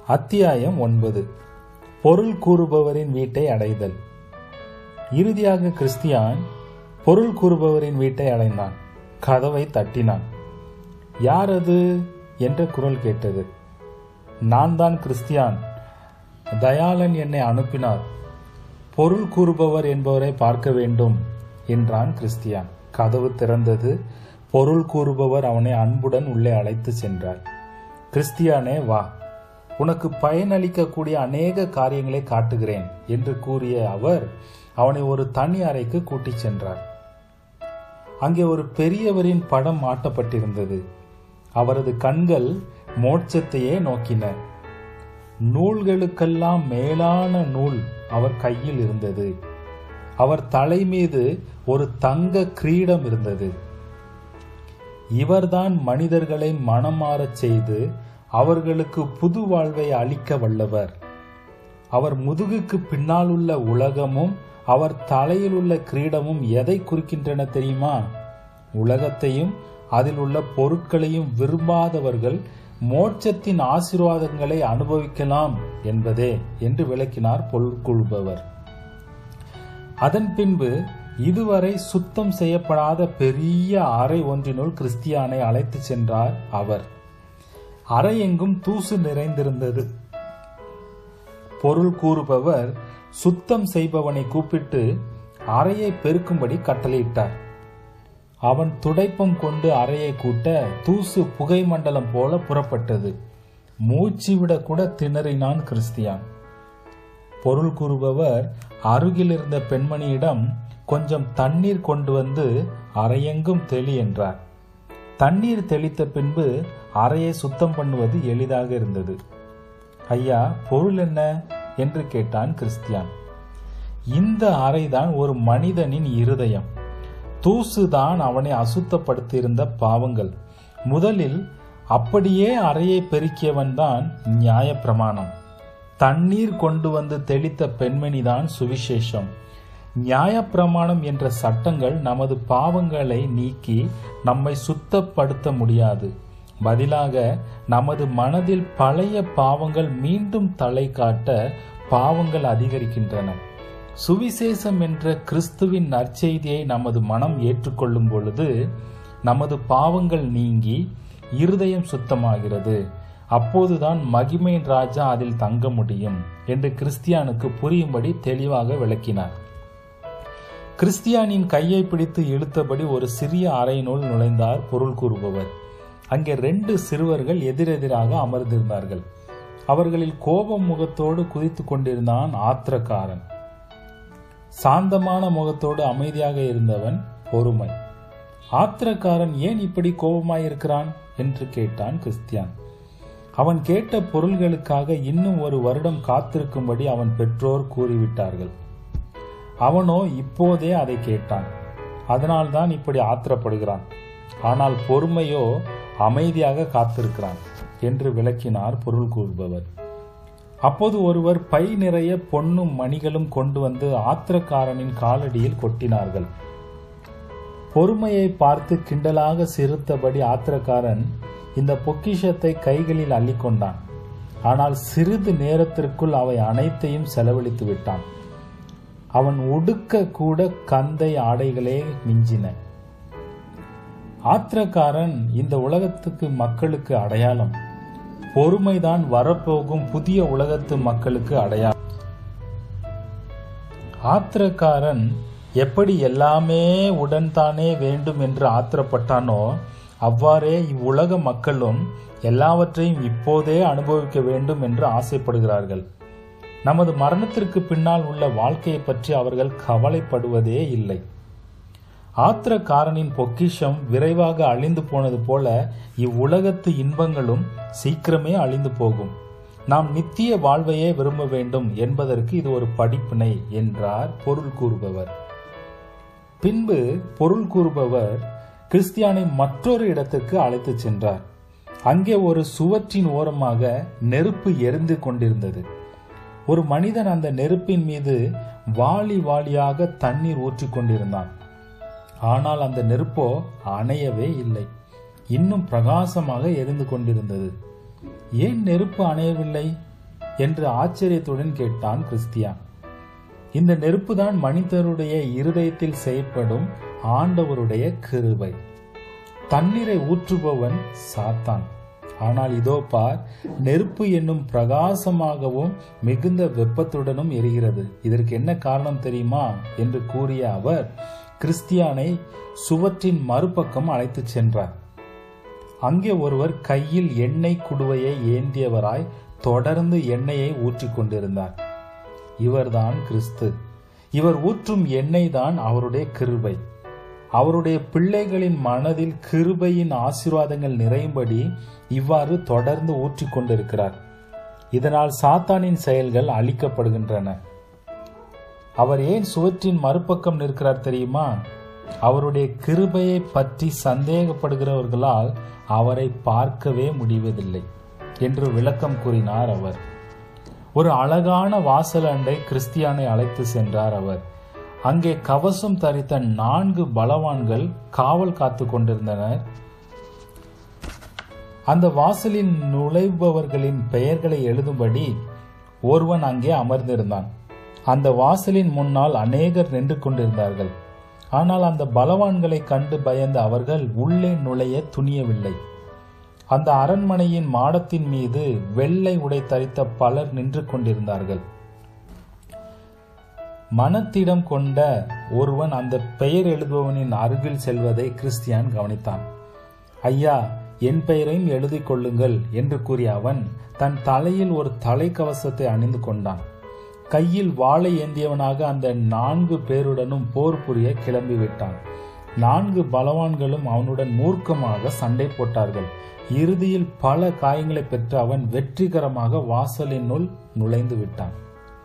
அத்தியாயம் ஒன்பது பொருள் கூறுபவரின் வீட்டை அடைதல் இறுதியாக கிறிஸ்தியான் பொருள் கூறுபவரின் வீட்டை அடைந்தான் கதவை தட்டினான் யார் அது என்ற குரல் கேட்டது நான் தான் கிறிஸ்தியான் தயாளன் என்னை அனுப்பினார் பொருள் கூறுபவர் என்பவரை பார்க்க வேண்டும் என்றான் கிறிஸ்தியான் கதவு திறந்தது பொருள் கூறுபவர் அவனை அன்புடன் உள்ளே அழைத்து சென்றார் கிறிஸ்தியானே வா உனக்கு பயனளிக்கக்கூடிய அநேக காரியங்களை காட்டுகிறேன் என்று கூறிய அவர் அவனை ஒரு தனி அறைக்கு கூட்டிச் சென்றார் அங்கே ஒரு பெரியவரின் படம் மாட்டப்பட்டிருந்தது அவரது கண்கள் மோட்சத்தையே நோக்கின நூல்களுக்கெல்லாம் மேலான நூல் அவர் கையில் இருந்தது அவர் தலை மீது ஒரு தங்க கிரீடம் இருந்தது இவர்தான் மனிதர்களை மனம் மாறச் செய்து அவர்களுக்கு புது வாழ்வை அளிக்க வல்லவர் அவர் முதுகுக்கு பின்னால் உள்ள உலகமும் அவர் தலையில் உள்ள கிரீடமும் எதை குறிக்கின்றன தெரியுமா உலகத்தையும் அதில் உள்ள பொருட்களையும் விரும்பாதவர்கள் மோட்சத்தின் ஆசீர்வாதங்களை அனுபவிக்கலாம் என்பதே என்று விளக்கினார் பொருட்கொள்பவர் அதன் பின்பு இதுவரை சுத்தம் செய்யப்படாத பெரிய அறை ஒன்றினுள் கிறிஸ்தியானை அழைத்து சென்றார் அவர் அறை எங்கும் தூசு நிறைந்திருந்தது பொருள் கூறுபவர் சுத்தம் செய்பவனை கூப்பிட்டு அறையை பெருக்கும்படி கட்டளையிட்டார் அவன் துடைப்பம் கொண்டு அறையை கூட்ட தூசு புகை மண்டலம் போல புறப்பட்டது மூச்சு விட கூட திணறினான் கிறிஸ்தியான் பொருள் கூறுபவர் அருகில் இருந்த பெண்மணியிடம் கொஞ்சம் தண்ணீர் கொண்டு வந்து அறையெங்கும் தெளி என்றார் தண்ணீர் தெளித்த பின்பு அறையை சுத்தம் பண்ணுவது எளிதாக இருந்தது ஐயா பொருள் என்ன என்று கேட்டான் கிறிஸ்தியான் இந்த அறைதான் ஒரு மனிதனின் இருதயம் தூசுதான் அவனை அசுத்தப்படுத்தியிருந்த பாவங்கள் முதலில் அப்படியே அறையை பெருக்கியவன் தான் நியாய பிரமாணம் தண்ணீர் கொண்டு வந்து தெளித்த பெண்மணிதான் சுவிசேஷம் நியாயப்பிரமாணம் என்ற சட்டங்கள் நமது பாவங்களை நீக்கி நம்மை சுத்தப்படுத்த முடியாது பதிலாக நமது மனதில் பழைய பாவங்கள் மீண்டும் தலை காட்ட பாவங்கள் அதிகரிக்கின்றன சுவிசேஷம் என்ற கிறிஸ்துவின் நற்செய்தியை நமது மனம் ஏற்றுக்கொள்ளும் பொழுது நமது பாவங்கள் நீங்கி இருதயம் சுத்தமாகிறது அப்போதுதான் மகிமையின் ராஜா அதில் தங்க முடியும் என்று கிறிஸ்தியானுக்கு புரியும்படி தெளிவாக விளக்கினார் கிறிஸ்தியானின் கையை பிடித்து இழுத்தபடி ஒரு சிறிய அறையினுள் நுழைந்தார் பொருள் கூறுபவர் அங்கே ரெண்டு சிறுவர்கள் எதிரெதிராக அமர்ந்திருந்தார்கள் அவர்களில் கோபம் முகத்தோடு குதித்து கொண்டிருந்தான் ஆத்திரக்காரன் சாந்தமான முகத்தோடு அமைதியாக இருந்தவன் பொறுமை ஆத்திரக்காரன் ஏன் இப்படி கோபமாயிருக்கிறான் என்று கேட்டான் கிறிஸ்தியான் அவன் கேட்ட பொருள்களுக்காக இன்னும் ஒரு வருடம் காத்திருக்கும்படி அவன் பெற்றோர் கூறிவிட்டார்கள் அவனோ இப்போதே அதை கேட்டான் அதனால்தான் இப்படி ஆத்திரப்படுகிறான் ஆனால் பொறுமையோ அமைதியாக காத்திருக்கிறான் என்று விளக்கினார் பொருள் கூறுபவர் அப்போது ஒருவர் பை நிறைய பொன்னும் மணிகளும் கொண்டு வந்து ஆத்திரக்காரனின் காலடியில் கொட்டினார்கள் பொறுமையை பார்த்து கிண்டலாக சிரித்தபடி ஆத்திரக்காரன் இந்த பொக்கிஷத்தை கைகளில் அள்ளிக்கொண்டான் ஆனால் சிறிது நேரத்திற்குள் அவை அனைத்தையும் செலவழித்து விட்டான் அவன் உடுக்க கூட கந்தை ஆடைகளே மிஞ்சின ஆத்திரக்காரன் இந்த உலகத்துக்கு மக்களுக்கு அடையாளம் பொறுமைதான் வரப்போகும் புதிய உலகத்து மக்களுக்கு அடையாளம் ஆத்திரக்காரன் எப்படி எல்லாமே உடன் தானே வேண்டும் என்று ஆத்திரப்பட்டானோ அவ்வாறே இவ்வுலக மக்களும் எல்லாவற்றையும் இப்போதே அனுபவிக்க வேண்டும் என்று ஆசைப்படுகிறார்கள் நமது மரணத்திற்கு பின்னால் உள்ள வாழ்க்கையை பற்றி அவர்கள் கவலைப்படுவதே இல்லை ஆத்திரக்காரனின் பொக்கிஷம் விரைவாக அழிந்து போனது போல இவ்வுலகத்து இன்பங்களும் சீக்கிரமே அழிந்து போகும் நாம் நித்திய வாழ்வையே விரும்ப வேண்டும் என்பதற்கு இது ஒரு படிப்பினை என்றார் பொருள் கூறுபவர் பின்பு பொருள் கூறுபவர் கிறிஸ்தியானை மற்றொரு இடத்திற்கு அழைத்து சென்றார் அங்கே ஒரு சுவற்றின் ஓரமாக நெருப்பு எரிந்து கொண்டிருந்தது ஒரு மனிதன் அந்த நெருப்பின் மீது வாளி வாளியாக தண்ணீர் ஊற்றிக் கொண்டிருந்தான் ஆனால் அந்த நெருப்போ அணையவே இல்லை இன்னும் பிரகாசமாக எரிந்து கொண்டிருந்தது ஏன் நெருப்பு அணையவில்லை என்று ஆச்சரியத்துடன் கேட்டான் கிறிஸ்தியான் இந்த நெருப்புதான் மனிதருடைய இருதயத்தில் செயற்படும் ஆண்டவருடைய கிருபை தண்ணீரை ஊற்றுபவன் சாத்தான் ஆனால் இதோ பார் நெருப்பு என்னும் பிரகாசமாகவும் மிகுந்த வெப்பத்துடனும் எரிகிறது இதற்கு என்ன காரணம் தெரியுமா என்று கூறிய அவர் கிறிஸ்தியானை சுவற்றின் மறுபக்கம் அழைத்துச் சென்றார் அங்கே ஒருவர் கையில் எண்ணெய் குடுவையை ஏந்தியவராய் தொடர்ந்து எண்ணெயை ஊற்றிக் கொண்டிருந்தார் இவர்தான் கிறிஸ்து இவர் ஊற்றும் எண்ணெய் தான் அவருடைய கிருபை அவருடைய பிள்ளைகளின் மனதில் கிருபையின் ஆசீர்வாதங்கள் நிறையும்படி இவ்வாறு தொடர்ந்து ஊற்றிக் கொண்டிருக்கிறார் இதனால் சாத்தானின் செயல்கள் அழிக்கப்படுகின்றன அவர் ஏன் சுவற்றின் மறுபக்கம் நிற்கிறார் தெரியுமா அவருடைய கிருபையை பற்றி சந்தேகப்படுகிறவர்களால் அவரை பார்க்கவே முடிவதில்லை என்று விளக்கம் கூறினார் அவர் ஒரு அழகான வாசல் அண்டை கிறிஸ்தியானை அழைத்து சென்றார் அவர் அங்கே கவசம் தரித்த நான்கு பலவான்கள் காவல் காத்து கொண்டிருந்தனர் அந்த வாசலில் நுழைபவர்களின் பெயர்களை எழுதும்படி ஒருவன் அங்கே அமர்ந்திருந்தான் அந்த வாசலின் முன்னால் அநேகர் நின்று கொண்டிருந்தார்கள் ஆனால் அந்த பலவான்களை கண்டு பயந்த அவர்கள் உள்ளே நுழைய துணியவில்லை அந்த அரண்மனையின் மாடத்தின் மீது வெள்ளை உடை தரித்த பலர் நின்று கொண்டிருந்தார்கள் மனத்திடம் கொண்ட ஒருவன் அந்த பெயர் எழுதுபவனின் அருகில் செல்வதை கிறிஸ்தியான் கவனித்தான் ஐயா என் பெயரையும் எழுதி கொள்ளுங்கள் என்று கூறிய அவன் தன் தலையில் ஒரு தலைக்கவசத்தை அணிந்து கொண்டான் கையில் வாளை ஏந்தியவனாக அந்த நான்கு பேருடனும் போர் புரிய கிளம்பிவிட்டான் நான்கு பலவான்களும் அவனுடன் மூர்க்கமாக சண்டை போட்டார்கள் இறுதியில் பல காயங்களை பெற்ற அவன் வெற்றிகரமாக வாசலினுள் நுழைந்து விட்டான்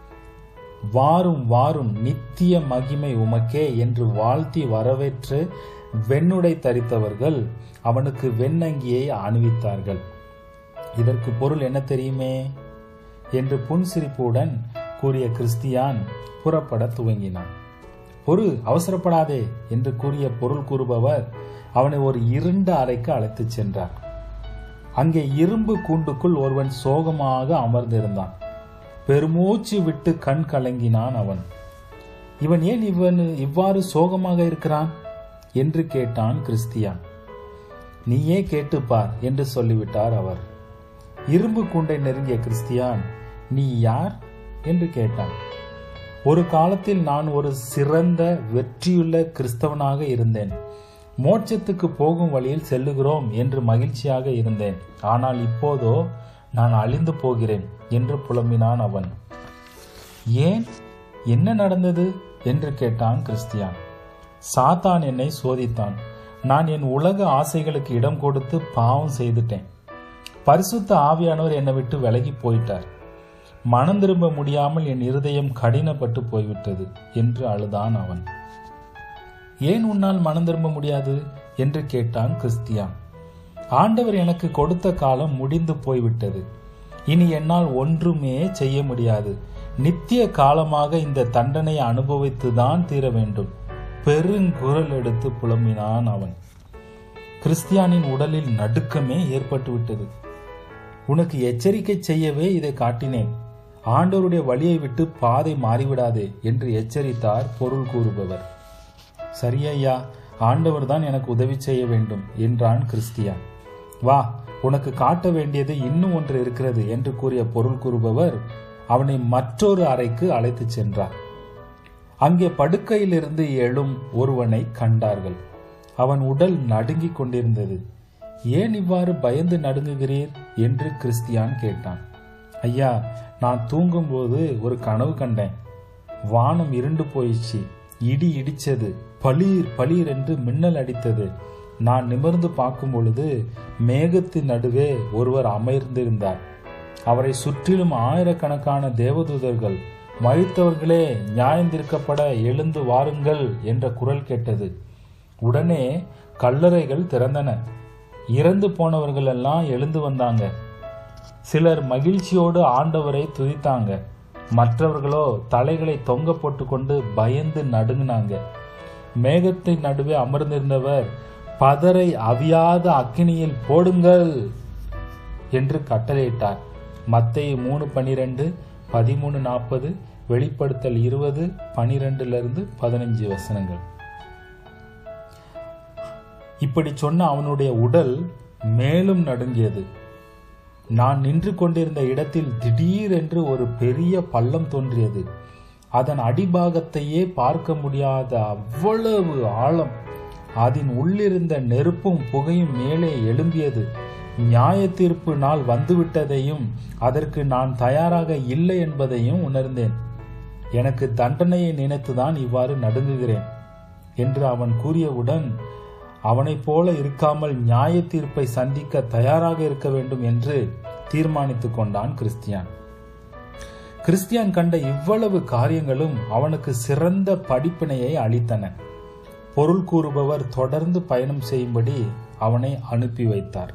வாரும் வாரும் நித்திய மகிமை உமக்கே என்று வாழ்த்தி வரவேற்று வெண்ணுடை தரித்தவர்கள் அவனுக்கு வெண்ணங்கியை அணிவித்தார்கள் இதற்கு பொருள் என்ன தெரியுமே என்று புன்சிரிப்புடன் கூறிய கிறிஸ்தியான் புறப்பட துவங்கினான் பொறு அவசரப்படாதே என்று கூறிய பொருள் கூறுபவர் அவனை ஒரு இருண்ட அறைக்கு அழைத்துச் சென்றார் அங்கே இரும்பு கூண்டுக்குள் ஒருவன் சோகமாக அமர்ந்திருந்தான் பெருமூச்சு விட்டு கண் கலங்கினான் அவன் இவன் ஏன் இவன் இவ்வாறு சோகமாக இருக்கிறான் என்று கேட்டான் கிறிஸ்தியான் நீயே கேட்டுப்பார் என்று சொல்லிவிட்டார் அவர் இரும்பு கூண்டை நெருங்கிய கிறிஸ்தியான் நீ யார் என்று கேட்டான் ஒரு காலத்தில் நான் ஒரு சிறந்த வெற்றியுள்ள கிறிஸ்தவனாக இருந்தேன் மோட்சத்துக்கு போகும் வழியில் செல்லுகிறோம் என்று மகிழ்ச்சியாக இருந்தேன் ஆனால் இப்போதோ நான் அழிந்து போகிறேன் என்று புலம்பினான் அவன் ஏன் என்ன நடந்தது என்று கேட்டான் கிறிஸ்தியான் சாத்தான் என்னை சோதித்தான் நான் என் உலக ஆசைகளுக்கு இடம் கொடுத்து பாவம் செய்துட்டேன் பரிசுத்த ஆவியானவர் என்னை விட்டு விலகி போயிட்டார் மனம் திரும்ப முடியாமல் என் இருதயம் கடினப்பட்டு போய்விட்டது என்று அழுதான் அவன் ஏன் உன்னால் மனம் திரும்ப முடியாது என்று கேட்டான் கிறிஸ்தியான் ஆண்டவர் எனக்கு கொடுத்த காலம் முடிந்து போய்விட்டது இனி என்னால் ஒன்றுமே செய்ய முடியாது நித்திய காலமாக இந்த தண்டனையை அனுபவித்துதான் தீர வேண்டும் பெருங்குரல் எடுத்து புலம்பினான் அவன் கிறிஸ்தியானின் உடலில் நடுக்கமே ஏற்பட்டு விட்டது உனக்கு எச்சரிக்கை செய்யவே இதை காட்டினேன் ஆண்டவருடைய வழியை விட்டு பாதை மாறிவிடாதே என்று எச்சரித்தார் பொருள் கூறுபவர் சரியையா ஆண்டவர் தான் எனக்கு உதவி செய்ய வேண்டும் என்றான் கிறிஸ்தியான் வா உனக்கு காட்ட வேண்டியது இன்னும் ஒன்று இருக்கிறது என்று கூறிய பொருள் கூறுபவர் அவனை மற்றொரு அறைக்கு அழைத்துச் சென்றார் அங்கே படுக்கையிலிருந்து எழும் ஒருவனை கண்டார்கள் அவன் உடல் நடுங்கிக் கொண்டிருந்தது ஏன் இவ்வாறு பயந்து நடுங்குகிறீர் என்று கிறிஸ்தியான் கேட்டான் ஐயா நான் தூங்கும்போது ஒரு கனவு கண்டேன் வானம் இருண்டு போயிடுச்சு இடி இடிச்சது பளீர் பளீர் என்று மின்னல் அடித்தது நான் நிமிர்ந்து பார்க்கும் பொழுது மேகத்தின் நடுவே ஒருவர் அமர்ந்திருந்தார் அவரை சுற்றிலும் ஆயிரக்கணக்கான தேவதூதர்கள் மறித்தவர்களே நியாயந்திருக்கப்பட எழுந்து வாருங்கள் என்ற குரல் கேட்டது உடனே கல்லறைகள் திறந்தன இறந்து போனவர்கள் எல்லாம் எழுந்து வந்தாங்க சிலர் மகிழ்ச்சியோடு ஆண்டவரை துதித்தாங்க மற்றவர்களோ தலைகளை தொங்க போட்டுக்கொண்டு பயந்து நடுங்கினாங்க மேகத்தின் நடுவே அமர்ந்திருந்தவர் பதரை அவியாத அக்கினியில் போடுங்கள் என்று கட்டளையிட்டார் மத்தேயு மூணு பனிரெண்டு பதிமூணு நாற்பது வெளிப்படுத்தல் இருபது பனிரெண்டுல இருந்து பதினஞ்சு வசனங்கள் இப்படி சொன்ன அவனுடைய உடல் மேலும் நடுங்கியது நான் நின்று கொண்டிருந்த இடத்தில் திடீரென்று ஒரு பெரிய பள்ளம் தோன்றியது அதன் அடிபாகத்தையே பார்க்க முடியாத அவ்வளவு ஆழம் அதன் உள்ளிருந்த நெருப்பும் புகையும் மேலே எழும்பியது நியாய தீர்ப்பு நாள் வந்துவிட்டதையும் அதற்கு நான் தயாராக இல்லை என்பதையும் உணர்ந்தேன் எனக்கு தண்டனையை நினைத்துதான் இவ்வாறு நடுங்குகிறேன் என்று அவன் கூறியவுடன் அவனைப் போல இருக்காமல் நியாய தீர்ப்பை சந்திக்க தயாராக இருக்க வேண்டும் என்று தீர்மானித்துக் கொண்டான் கிறிஸ்தியான் கிறிஸ்தியான் கண்ட இவ்வளவு காரியங்களும் அவனுக்கு சிறந்த படிப்பினையை அளித்தன பொருள் கூறுபவர் தொடர்ந்து பயணம் செய்யும்படி அவனை அனுப்பி வைத்தார்